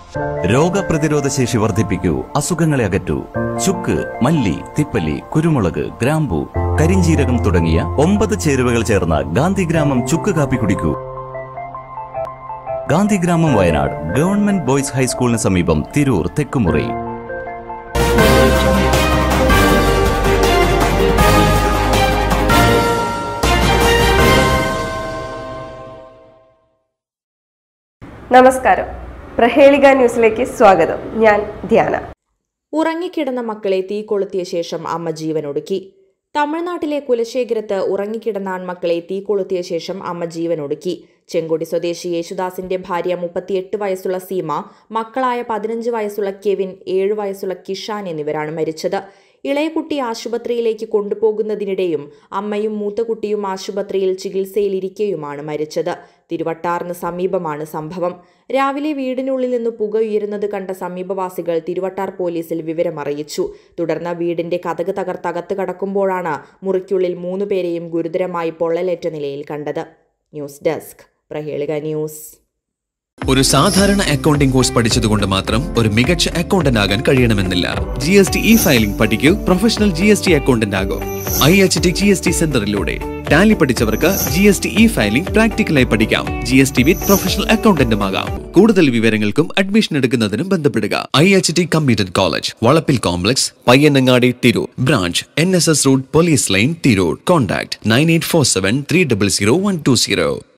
രോഗപ്രതിരോധ ശേഷി വർദ്ധിപ്പിക്കൂ അസുഖങ്ങളെ അകറ്റൂ ചുക്ക് മല്ലി തിപ്പല്ലി കുരുമുളക് ഗ്രാമ്പു കരിഞ്ചീരകം തുടങ്ങിയ ഒമ്പത് ചേരുവകൾ ചേർന്ന ഗാന്ധിഗ്രാമം ചുക്ക് കാപ്പി കുടിക്കൂ ഗാന്ധിഗ്രാമം വയനാട് ഗവൺമെന്റ് ബോയ്സ് ഹൈസ്കൂളിന് സമീപം തിരൂർ തെക്കുമുറി നമസ്കാരം പ്രഹേളിക ന്യൂസിലേക്ക് സ്വാഗതം ഞാൻ ധ്യാന ഉറങ്ങിക്കിടന്ന മക്കളെ തീ കൊളുത്തിയ ശേഷം അമ്മ ജീവനൊടുക്കി തമിഴ്നാട്ടിലെ കുലശേഖരത്ത് ഉറങ്ങിക്കിടന്ന ആൺമക്കളെ തീ കൊളുത്തിയ ശേഷം അമ്മ ജീവനൊടുക്കി ചെങ്കൊടി സ്വദേശി യേശുദാസിന്റെ ഭാര്യ മുപ്പത്തിയെട്ട് വയസ്സുള്ള സീമ മക്കളായ പതിനഞ്ച് വയസ്സുള്ള കെവിൻ ഏഴു വയസ്സുള്ള കിഷാൻ എന്നിവരാണ് മരിച്ചത് ഇളയകുട്ടി ആശുപത്രിയിലേക്ക് കൊണ്ടുപോകുന്നതിനിടെയും അമ്മയും മൂത്ത കുട്ടിയും ആശുപത്രിയിൽ ചികിത്സയിലിരിക്കെയുമാണ് മരിച്ചത് തിരുവട്ടാറിന് സമീപമാണ് സംഭവം രാവിലെ വീടിനുള്ളിൽ നിന്ന് പുക ഉയരുന്നത് കണ്ട സമീപവാസികൾ തിരുവട്ടാർ പോലീസിൽ വിവരമറിയിച്ചു തുടർന്ന് വീടിന്റെ കതക് തകർത്തകത്ത് കടക്കുമ്പോഴാണ് മുറിക്കുള്ളിൽ മൂന്നുപേരെയും ഗുരുതരമായി പൊള്ളലേറ്റ നിലയിൽ കണ്ടത് ന്യൂസ് ഡെസ്ക് പ്രഹേളിക ന്യൂസ് ഒരു സാധാരണ അക്കൗണ്ടിംഗ് കോഴ്സ് പഠിച്ചതുകൊണ്ട് മാത്രം ഒരു മികച്ച അക്കൗണ്ടന്റ് ആകാൻ കഴിയണമെന്നില്ല G S T E filing പഠിക്കൂ professional G S T accountant ആകും I H T G S T സെന്ററിലൂടെ ടാലി പഠിച്ചവർക്ക് G S T E filing പ്രാക്ടിക്കലായി പഠിക്കാം G S T with professional അക്കൗണ്ടന്റും ആകാം കൂടുതൽ വിവരങ്ങൾക്കും അഡ്മിഷൻ എടുക്കുന്നതിനും ബന്ധപ്പെടുക I H T computer college Valappil complex Payyanangadi Tirur branch N S S road police line Tirur contact nine eight four seven three double zero one two zero